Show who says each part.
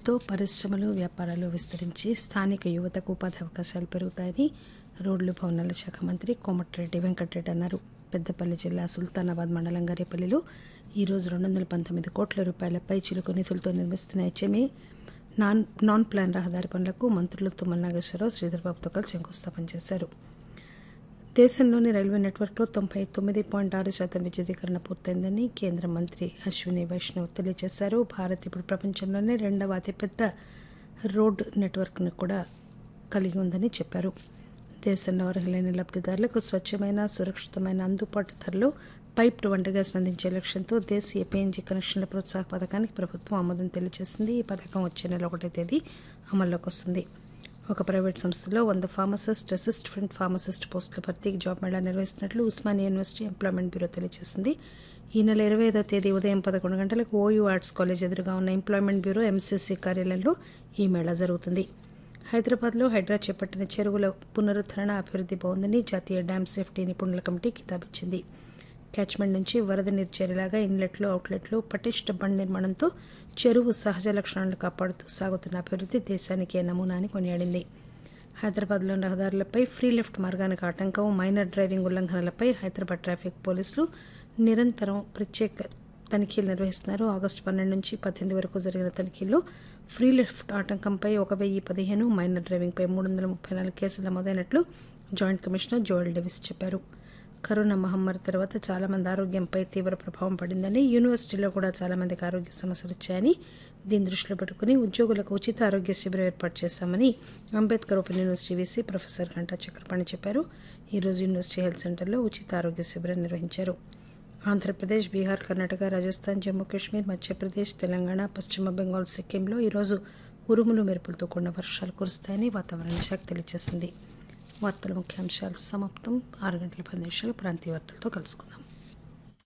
Speaker 1: దీంతో పరిశ్రమలు వ్యాపారాలు విస్తరించి స్థానిక యువతకు ఉపాధి అవకాశాలు పెరుగుతాయని రోడ్లు భవనాల శాఖ మంత్రి కోమటిరెడ్డి వెంకటరెడ్డి అన్నారు పెద్దపల్లి జిల్లా సుల్తానాబాద్ మండలం గరేపల్లిలో ఈరోజు రెండు వందల పంతొమ్మిది కోట్ల రూపాయల పై చిలుకు నిధులతో నిర్మిస్తున్న హెచ్ఎంఏ నాన్ నాన్ ప్లాన్ రహదారి పనులకు మంత్రులు తుమ్మల నాగేశ్వరరావు శ్రీధర్బాబుతో కలిసి శంకుస్థాపన చేశారు దేశంలోని రైల్వే నెట్వర్క్లో తొంభై తొమ్మిది పాయింట్ ఆరు శాతం విద్యుదీకరణ పూర్తయిందని కేంద్ర మంత్రి అశ్విని వైష్ణవ్ తెలియజేశారు భారత్ ఇప్పుడు ప్రపంచంలోనే రెండవ అతిపెద్ద రోడ్ నెట్వర్క్ను కూడా కలిగి ఉందని చెప్పారు దేశంలో అర్హులైన లబ్దిదారులకు స్వచ్ఛమైన సురక్షితమైన అందుబాటు ధరలో పైప్డ్ వంట గ్యాస్ అందించే లక్ష్యంతో దేశీయ పిఎన్జీ కనెక్షన్ల ప్రోత్సాహ పథకానికి ప్రభుత్వం ఆమోదం తెలియజేసింది ఈ పథకం వచ్చే నెల ఒకటో తేదీ అమల్లోకి వస్తుంది ఒక ప్రైవేట్ సంస్థలో వంద ఫార్మసిస్ట్ అసిస్టెంట్ ఫార్మసిస్ట్ పోస్టుల భర్తీకి జాబ్ మేళా నిర్వహిస్తున్నట్లు ఉస్మానియా యూనివర్సిటీ ఎంప్లాయ్మెంట్ బ్యూరో తెలియజేసింది ఈ నెల ఇరవై ఐదో తేదీ ఉదయం పదకొండు గంటలకు ఓయూ ఆర్ట్స్ కాలేజ్ ఎదురుగా ఉన్న ఎంప్లాయ్మెంట్ బ్యూరో ఎంసీసీ కార్యాలయంలో ఈ మేళా జరుగుతుంది హైదరాబాద్లో హైడ్రా చేపట్టిన చెరువుల పునరుద్ధరణ అభివృద్ధి బాగుందని జాతీయ డ్యామ్ సేఫ్టీ నిపుణుల కమిటీ కితాబిచ్చింది క్యాచ్మెంట్ నుంచి వరద నీరు చేరేలాగా ఇన్లెట్లు అవుట్లెట్లు పటిష్ట బండ్ నిర్మాణంతో చెరువు సహజ లక్షణాలను కాపాడుతూ సాగుతున్న అభివృద్ధి దేశానికే నమూనా అని కొనియాడింది హైదరాబాద్లోని రహదారులపై ఫ్రీ లెఫ్ట్ మార్గానికి ఆటంకం మైనర్ డ్రైవింగ్ ఉల్లంఘనలపై హైదరాబాద్ ట్రాఫిక్ పోలీసులు నిరంతరం ప్రత్యేక తనిఖీలు నిర్వహిస్తున్నారు ఆగస్టు పన్నెండు నుంచి పద్దెనిమిది వరకు జరిగిన తనిఖీల్లో ఫ్రీ లెఫ్ట్ ఆటంకంపై ఒక వెయ్యి పదిహేను మైనర్ డ్రైవింగ్పై మూడు వందల ముప్పై నాలుగు కేసులు నమోదైనట్లు జాయింట్ కమిషనర్ జోయల్ డెవిస్ చెప్పారు కరోనా మహమ్మారి తర్వాత చాలామంది ఆరోగ్యంపై తీవ్ర ప్రభావం పడిందని యూనివర్సిటీలో కూడా చాలామందికి ఆరోగ్య సమస్యలు వచ్చాయని దీన్ని దృష్టిలో పెట్టుకుని ఉద్యోగులకు ఉచిత ఆరోగ్య శిబిరం ఏర్పాటు చేశామని Ambedkar open university VC professor Ganta Chakrapani చెప్పారు ఈరోజు యూనివర్సిటీ హెల్త్ సెంటర్లో ఉచిత ఆరోగ్య శిబిరం నిర్వహించారు ఆంధ్రప్రదేశ్ బీహార్ కర్ణాటక రాజస్థాన్ జమ్మూ కాశ్మీర్ మధ్యప్రదేశ్ తెలంగాణ పశ్చిమ బెంగాల్ సిక్కింలో ఈరోజు ఉరుములు మెరుపులతో కూడిన వర్షాలు కురుస్తాయని వాతావరణ శాఖ తెలియజేసింది వార్తల ముఖ్యాంశాలు సమాప్తం ఆరు గంటల పది నిమిషాలు ప్రాంతీయ వార్తలతో కలుసుకుందాం